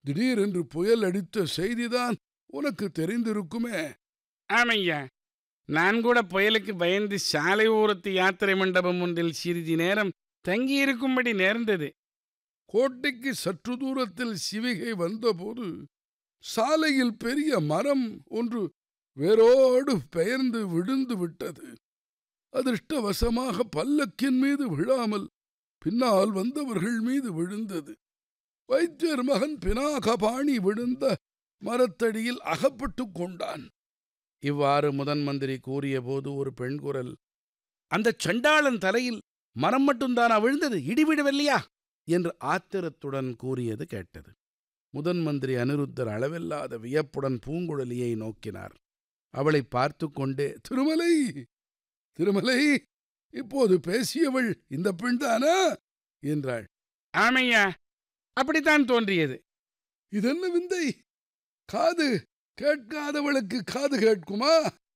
திடீரென்று புயல் அடித்த செய்திதான் உனக்கு தெரிந்திருக்குமே ஆமையா நான் கூட புயலுக்கு பயந்து சாலை ஓரத்து யாத்திரை மண்டபம் ஒன்றில் சிறிது நேரம் தங்கியிருக்கும்படி நேர்ந்தது கோட்டைக்கு சற்று தூரத்தில் சிவிகை வந்தபோது சாலையில் பெரிய மரம் ஒன்று வேரோடு பெயர்ந்து விழுந்து விட்டது அதிர்ஷ்டவசமாக பல்லக்கின் மீது விழாமல் பின்னால் வந்தவர்கள் மீது விழுந்தது வைத்தியர் மகன் பினாகபாணி விழுந்த மரத்தடியில் அகப்பட்டுக் கொண்டான் இவ்வாறு முதன் மந்திரி கூறியபோது ஒரு பெண் குரல் அந்த சண்டாளன் தலையில் மரம் மட்டும்தானா விழுந்தது இடிவிடவில்லையா என்று ஆத்திரத்துடன் கூறியது கேட்டது முதன் மந்திரி அனிருத்தர் அளவில்லாத வியப்புடன் பூங்குழலியை நோக்கினார் அவளை பார்த்து கொண்டே திருமலை திருமலை இப்போது பேசியவள் இந்த பெண்தானா என்றாள் ஆமையா அப்படித்தான் தோன்றியது இதென்ன விந்தை காது கேட்காதவளுக்கு காது கேட்குமா